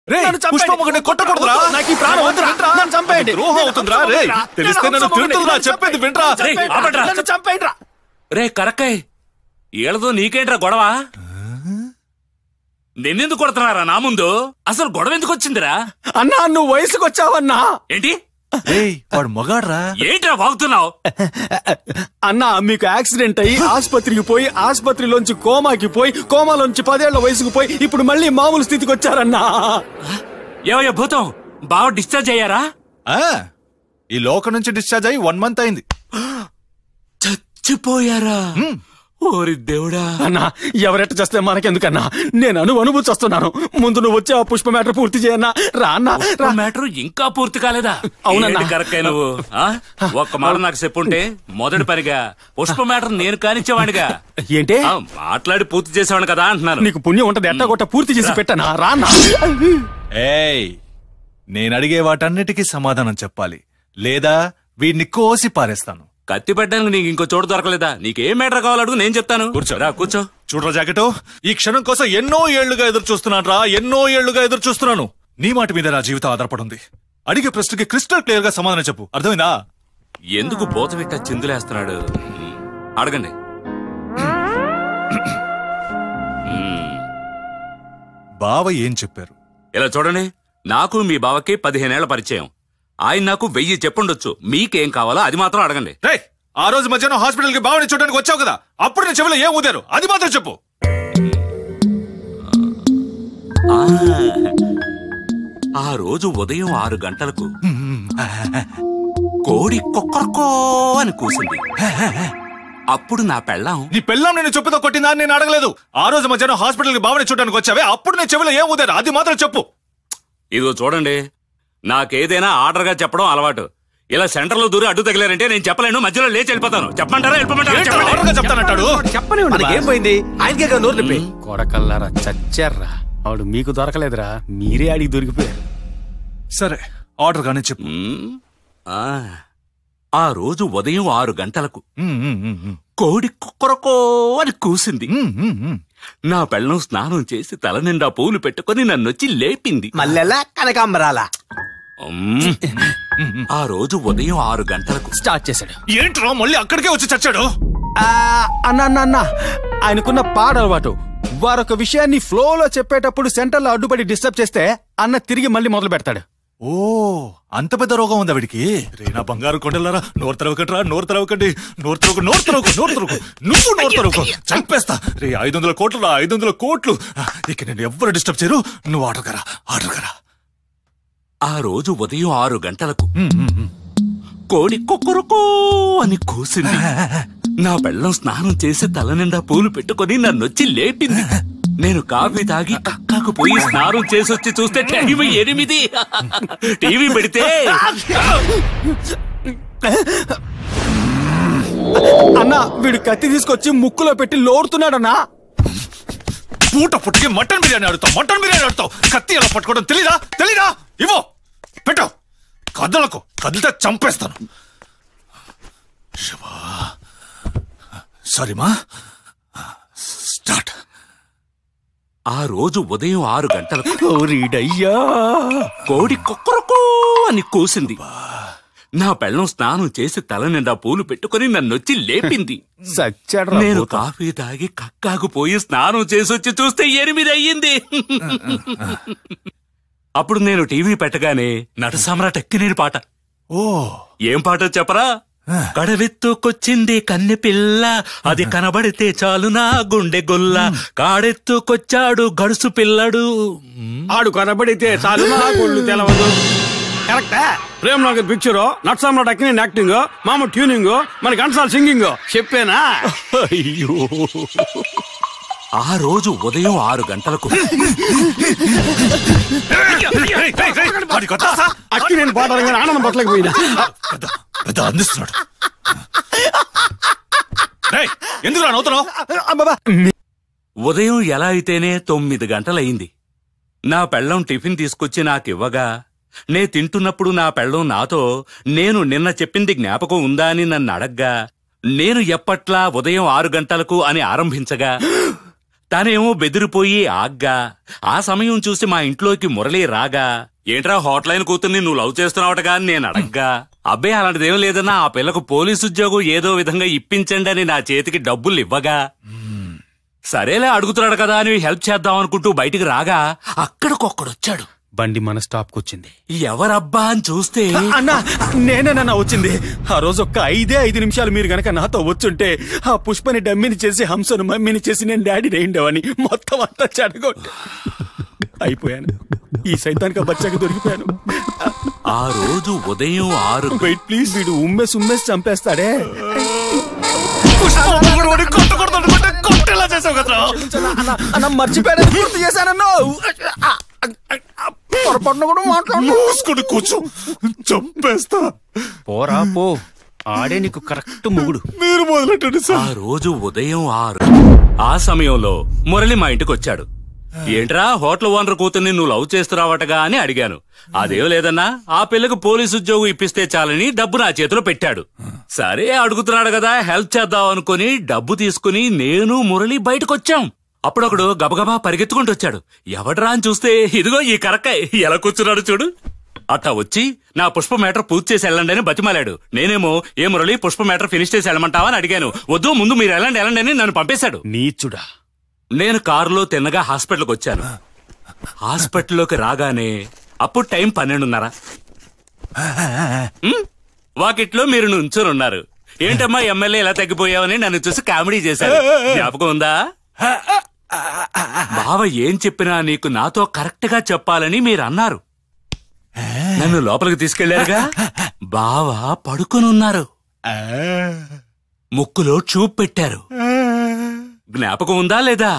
రేయ్, నన్ను చంపేయండి. పుష్పమ్మని కొట్టకూడదురా? నాకు ఈ ప్రాణం వద్దురా. వింట్రా? నన్ను చంపేయండి. ద్రోహం అవుతుందిరా? నన్ను రేయ్, చంపేయండి. తెలిస్తే నన్ను నన్ను చంపేయండి. తిడుతుందిరా? నన్ను చెప్పేది చంపేయండి. వింట్రా? నన్ను రేయ్, చంపేయండి. ఆపండ్రా. నన్ను చంపేయండిరా. రే కరక్కయ్ ఈళ్ళతో నీకేంట్రా గొడవ నిన్నెందుకు కొడుతున్నారా నా ముందు అసలు గొడవ ఎందుకు వచ్చిందిరా అన్నా నువ్వు వయసుకు వచ్చావన్నా ఏంటి రేయ్ వాడు మొగాడ్రా ఏంట్రా వాగుతున్నావు అన్నా మీకు యాక్సిడెంట్ అయ్యి ఆసుపత్రికి పోయి ఆసుపత్రిలోంచి కోమాకి పోయి కోమాలోంచి పదేళ్ల వయసుకు పోయి ఇప్పుడు మళ్ళీ మామూలు స్థితికి వచ్చారన్నా ఏవయ్య భూతం బాగా డిశ్చార్జ్ అయ్యారా ఆ, ఈ లోకం నుంచి డిశ్చార్జ్ అయ్యి వన్ మంత్ అయింది చచ్చిపోయారా ఓరి దేవుడా అన్నా ఎవరెట్ట చేస్తే మనకెందుకన్నా నేను అను అనుభూతి వస్తున్నాను ముందు నువ్వు వచ్చి ఆ పుష్ప మ్యాటర్ పూర్తి చేయన్నా రా అన్నా రా మ్యాటర్ ఇంకా పూర్తి కాలేదా అవునన్నా. కరెక్ట్ నువ్వు ఆ? ఒక్క మాట నాకు చెప్పుంటే మొదటి పనిగా పుష్ప మ్యాటర్ నేను కానిచ్చేవాడిగా ఏంటి ఆ, మాట్లాడి పూర్తి చేసేవాడిని కదా అంటున్నాను నీకు పుణ్యం ఉంటది ఎట్టా కొట్ట పూర్తి చేసి పెట్టనా రా అన్నా ఏయ్ నేను అడిగే వాటన్నిటికీ సమాధానం చెప్పాలి లేదా వీడిని కోసి పారేస్తాను కత్తి పెట్టడానికి నీకు ఇంకో చోటు దొరకలేదా నీకేం మ్యాటర్ కావాలో అడుగు నేను చెప్తాను కూర్చో. రా కూర్చో చూడరా జాకెట్ ఈ క్షణం కోసం ఎన్నో ఏళ్లుగా ఎదురు చూస్తున్నాను రా ఎన్నో ఏళ్లుగా ఎదురు చూస్తున్నాను నీ మాట మీద నా జీవితం ఆధారపడి ఉంది అడిగే ప్రశ్నకి క్రిస్టల్ క్లియర్ గా సమాధానం చెప్పు అర్థమైందా ఎందుకు బోతవిట్ట చిందులేస్తున్నాడు అడగండి బావ ఏం చెప్పారు ఇలా చూడండి నాకు మీ బావకి పదిహేనేళ్ల పరిచయం ఆయన నాకు వెయ్యి చెప్పుండొచ్చు మీకేం కావాలో అది మాత్రం అడగండి రే ఆ రోజు మధ్యాహ్నం హాస్పిటల్ కి బావని చూడడానికి వచ్చావు కదా అప్పుడు నేను చెవిలో ఏం ఊదారు అది మాత్రం చెప్పు ఆ, ఆ రోజు ఉదయం ఆరు గంటలకు కోడి కొక్కరకో అని కూసింది అప్పుడు నా పెళ్ళాం నీ పెళ్ళాం నేను చెప్పుతో కొట్టిందా అని నేను అడగలేదు ఆ రోజు మధ్యాహ్నం హాస్పిటల్ కి బావని చూడడానికి వచ్చావే అప్పుడు నేను చెవిలో ఏం ఊదారు అది మాత్రం చెప్పు ఇదిగో చూడండి నాకేదైనా ఆర్డర్ గా చెప్పడం అలవాటు ఇలా సెంటర్ లో దూరి అడ్డు తగిలారంటే నేను చెప్పలేను మధ్యలో లేచి వెళ్ళిపోతాను చెప్పమంటారా వెళ్ళిపోమంటారా ఏంట్రా చెప్పండి. ఆర్డర్గా చెప్తానంటాడు మనకేం పోయింది ఆయనకే కదా నోరు నొప్పి కొడకల్లారా చచ్చారా ఆవిడ మీకు దొరకలేదురా మీరే అడిగి దొరికిపోయారు సరే ఆర్డర్ గానే చెప్పు మ్మ్. ఆ, ఆ రోజు ఉదయం ఆరు గంటలకు మ్మ్, మ్మ్, మ్మ్, మ్మ్. కోడి కుక్కరకో అని కూసింది మ్మ్, మ్మ్, మ్మ్. నా పెళ్ళం స్నానం చేసి తల నిండా పూలు పెట్టుకుని నన్నొచ్చి లేపింది మల్లెలా కనకాంబరాల మ్మ్. ఆ రోజు ఉదయం ఆరు గంటలకు స్టార్ట్ చేశాడు ఏంట్రా మళ్ళీ అక్కడికే వచ్చి చచ్చాడు ఆ, అన్న అన్న అన్న ఆయనకున్న పాడ అలవాటు వారొక విషయాన్ని ఫ్లోలో చెప్పేటప్పుడు సెంటర్ లో అడ్డుపడి డిస్టర్బ్ చేస్తే అన్న తిరిగి మళ్ళీ మొదలు పెడతాడు ఓ అంత పెద్ద రోగం ఉంది ఆవిడికి రే నా బంగారు కొండలారా నోరు తెరవకట్రా నోరు తెరవకండి నోరు తెరవకు నోరు తెరవకు నోరు తెరవకు నువ్వు నోరు తెరవకు చంపేస్తా రే ఐదు వందల కోట్లు రా ఐదు వందల కోట్లు ఆ, ఇక నేను ఎవ్వరు డిస్టర్బ్ చేయరు నువ్వు ఆర్డర్ కరా ఆర్డర్ కరా ఆ రోజు ఉదయం ఆరు గంటలకు మ్మ్, మ్మ్, మ్మ్. కోడి కుక్కరకో అని కూసింది నా పెళ్ళం స్నానం చేసి తల నిండా పూలు పెట్టుకుని నన్నొచ్చి లేపింది నేను కాఫీ తాగి కక్కకు పోయి స్నానం చేసి వచ్చి చూస్తే టైం ఎనిమిది టీవీ పెడితే అన్న వీడు కత్తి తీసుకొచ్చి ముక్కులో పెట్టి లోడుతున్నాడన్నా పూట పుట్టకి మటన్ బిర్యానీ ఆడుతావు మటన్ బిర్యానీ ఆడుతావు కత్తి ఎలా పట్టుకోవడం తెలీదా తెలీదా ఇవో పెట్టు కదలకు కదిలితే చంపేస్తాను శివా సారీమా స్టార్ట్ ఆ రోజు ఉదయం ఆరు గంటలకు ఓరీడయ్యా కోడి కుక్కరకో అని కూసింది నా పెళ్ళం స్నానం చేసి తల నిండా పూలు పెట్టుకుని నన్నొచ్చి లేపింది సచ్చాడు నేను కాఫీ తాగి కక్కాకు పోయి స్నానం చేసి వచ్చి చూస్తే ఎనిమిది అయ్యింది అప్పుడు నేను టీవీ పెట్టగానే నట సమ్రాట్ ఎక్కినేని పాట ఓ ఏం పాట చెప్పరా కడవెత్తుకొచ్చింది కన్నె పిల్ల అది కనబడితే చాలు నా గుండె గొల్ల కాడెత్తుకొచ్చాడు గడుసు పిల్లడు ఆడు కనబడితే చాలు నా కొళ్ళు తెలవదు కరెక్టా ప్రేమ్ నగర్ పిక్చర్ నట్సామ్రాట్ అక్కినే యాక్టింగ్ మామ ట్యూనింగ్ మన గంటసాల సింగింగ్ చెప్పేనా అయ్యో ఆ రోజు ఉదయం ఆరు గంటలకు వాడికి వద్దా? అక్కి నేను పాడరంగా ఆనందం పట్టలేకపోయినా పెద్ద పెద్ద అందిస్తున్నాడు రేయ్, ఎందుకు రా నవ్వుతున్నావు అబ్బబ్బా. ఉదయం ఎలా అయితేనే తొమ్మిది గంటలయింది నా పెళ్ళం టిఫిన్ తీసుకొచ్చి నాకివ్వగా నే తింటున్నప్పుడు నా పెళ్ళం నాతో నేను నిన్న చెప్పింది జ్ఞాపకం ఉందా అని నన్ను అడగ్గా నేను ఎప్పట్లా ఉదయం ఆరు గంటలకు అని ఆరంభించగా తనేమో బెదిరిపోయి ఆగ్గా ఆ సమయం చూసి మా ఇంట్లోకి మురళి రాగా ఏంట్రా హోటల్ అయిన కూతుర్ని నువ్వు లవ్ చేస్తున్నావటగా అని నేను అడగ్గా అబ్బాయి అలాంటిదేం లేదన్నా ఆ పిల్లకు పోలీసు ఉద్యోగం ఏదో విధంగా ఇప్పించండి అని నా చేతికి డబ్బులు ఇవ్వగా సరేలే అడుగుతున్నాడు కదా అని హెల్ప్ చేద్దాం అనుకుంటూ బయటికి రాగా అక్కడికొక్కడొచ్చాడు బండి మన స్టాప్ కు వచ్చింది ఎవరబ్బా అని చూస్తే అన్నా నేనేనన్నా వచ్చింది ఆ రోజు ఒక్క ఐదే ఐదు నిమిషాలు మీరు గనక నాతో వచ్చుంటే ఆ పుష్పని డమ్మిని చేసి హంసను మమ్మిని చేసి నేను డాడీ అయిండేవని మొత్తం అంతా చెడగొట్టి అయిపోయాను ఈ సైతానికి బచ్చాకి దొరికిపోయాను ఆ రోజు ఉదయం ఆరు వెయిట్ ప్లీజ్ వీడు ఉమ్మేసి ఉమ్మేసి చంపేస్తాడే కొట్టేలా చేసావు కదరా అన్న అన్న మర్చిపోయాను పూర్తి చేశానన్నా పొరపాటున కూడా మాట్లాడు మూసుకుని కూర్చో చంపేస్తా పోరా పో ఆడే నీకు కరెక్ట్ మొగుడు మీరు మొదలెట్టండి ఆ సార్ రోజు ఉదయం ఆరు ఆ సమయంలో మురళి మా ఇంటికి వచ్చాడు ఏంట్రా హోటల్ ఓనర్ కూతుర్ని నువ్వు లవ్ చేస్తున్నావటగా అని అడిగాను అదేం లేదన్నా ఆ పిల్లకు పోలీసు ఉద్యోగం ఇప్పిస్తే చాలని డబ్బు నా చేతిలో పెట్టాడు సరే అడుగుతున్నాడు కదా హెల్ప్ చేద్దాం అనుకుని డబ్బు తీసుకుని నేను మురళి బయటకొచ్చాం అప్పుడొకడు గబగబా పరిగెత్తుకుంటూ వచ్చాడు ఎవడ్రా అని చూస్తే ఇదిగో ఈ కరక్కాయ్ ఎలా కూర్చున్నాడు చూడు అట్టా వచ్చి నా పుష్ప మేటర్ పూర్తి చేసి వెళ్ళండి అని బతిమాలాడు నేనేమో ఏ మురళి పుష్ప మేటర్ ఫినిష్ చేసి వెళ్ళమంటావా అని అడిగాను వద్దు ముందు మీరు వెళ్ళండి వెళ్ళండి అని నన్ను పంపేశాడు నీచుడా నేను కారులో తిన్నగా హాస్పిటల్కి వచ్చాను హాస్పిటల్లోకి రాగానే అప్పుడు టైం పన్నెండున్నర ఉమ్, వాకిట్లో మీరు నుంచుని ఉన్నారు ఏంటమ్మా ఎమ్మెల్యే ఎలా తగ్గిపోయావని నన్ను చూసి కామెడీ చేశారు జ్ఞాపకం ఉందా బావ ఏం చెప్పినా నీకు నాతో కరెక్ట్ గా చెప్పాలని మీరు అన్నారు నన్ను లోపలికి తీసుకెళ్లారుగా బావ పడుకొని ఉన్నారు ముక్కులో చూప్ పెట్టారు జ్ఞాపకం ఉందా లేదా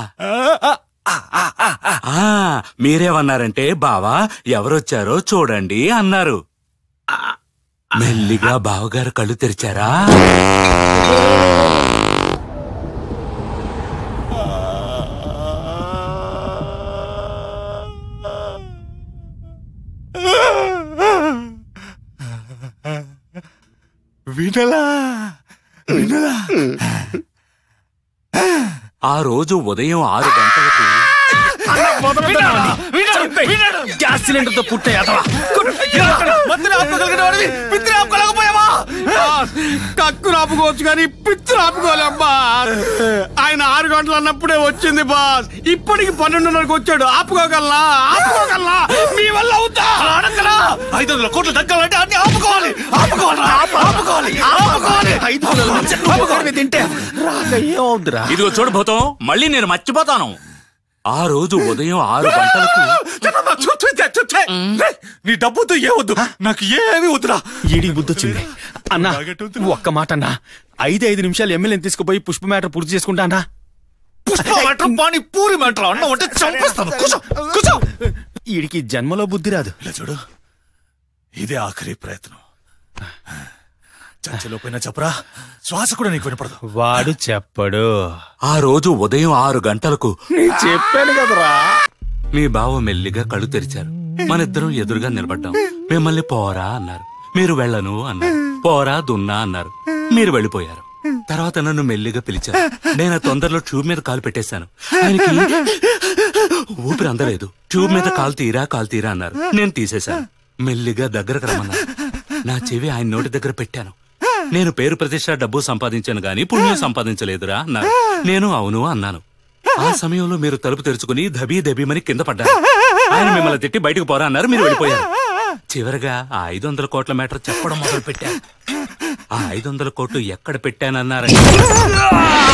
ఆ మీరేమన్నారంటే బావా ఎవరొచ్చారో చూడండి అన్నారు మెల్లిగా బావగారు కళ్ళు తెరిచారా వినలా వినలా ఆ రోజు ఉదయం ఆరు గంటలకు గ్యాస్ సిలిండర్ తో పుట్టే కక్కు రాపుకోవచ్చు కానీ పిచ్చు రాపుకోలేమ్మా ఆయన ఆరు గంటలు అన్నప్పుడే వచ్చింది బాస్ ఇప్పటికి పన్నెండున్నరకు వచ్చాడు ఆపుకోగలనా ఆపుకోగలనా మీ వల్ల అవుతా ఐదు వందల కోట్లు దక్కాలంటే అన్ని ఆపుకోవాలి ఆపుకోవాలి ఆపుకోవాలి ఆపుకోవాలి ఐదు వందల లక్షలు ఒకరివి తింటే రాక ఏమవుద్దురా ఇదిగో చూడు భూతం మళ్ళీ నేను మర్చిపోతాను ఆ రోజు ఉదయం ఆరు గంటలకు రేయ్, నీ డబ్బుతో ఏవద్దు నాకు ఏమి వద్దురా ఈడి బుద్ధొచ్చింది అన్నా ఒక్క మాట అన్నా ఐదు ఐదు నిమిషాలు ఎమ్మెల్యేని తీసుకుపోయి పుష్ప మ్యాటర్ పూర్తి చేసుకుంటా అన్నా పుష్ప మంటం పాని పూరి మంటం అన్నం అంటే చంపేస్తాను కూర్చో కూర్చో ఈడికి జన్మలో బుద్ధి రాదు ఇలా చూడు ఇదే ఆఖరి ప్రయత్నం చర్చలోపోయినా చెప్పరా శ్వాస కూడా నీకు వినపడదు వాడు చెప్పడు ఆ రోజు ఉదయం ఆరు గంటలకు నేను చెప్పాను కదరా మీ బావ మెల్లిగా కళ్ళు తెరిచారు మనిద్దరం ఎదురుగా నిలబడ్డాం మిమ్మల్ని పోరా అన్నారు మీరు వెళ్ళను అన్నారు పోరా దున్నా అన్నారు మీరు వెళ్ళిపోయారు తర్వాత నన్ను మెల్లిగా పిలిచారు నేను ఆ తొందరలో ట్యూబ్ మీద కాలు పెట్టేశాను ఆయనకి ఊపిరి అందలేదు ట్యూబ్ మీద కాలు తీరా కాలు తీరా అన్నారు నేను తీసేశాను మెల్లిగా దగ్గరకు రమ్మన్నారు నా చెవి ఆయన నోటి దగ్గర పెట్టాను నేను పేరు ప్రతిష్ట డబ్బు సంపాదించాను గాని పుణ్యం సంపాదించలేదురా అన్నారు నేను అవును అన్నాను ఆ సమయంలో మీరు తలుపు తెరుచుకుని దబీ దబీమని కింద పడ్డారు ఆయన మిమ్మల్ని తిట్టి బయటకు పోరా అన్నారు మీరు వెళ్ళిపోయారు చివరగా ఆ ఐదు వందల కోట్ల మేటర్ చెప్పడం మొదలు పెట్టారు ఆ ఐదు వందల కోట్లు ఎక్కడ పెట్టానన్నారంటే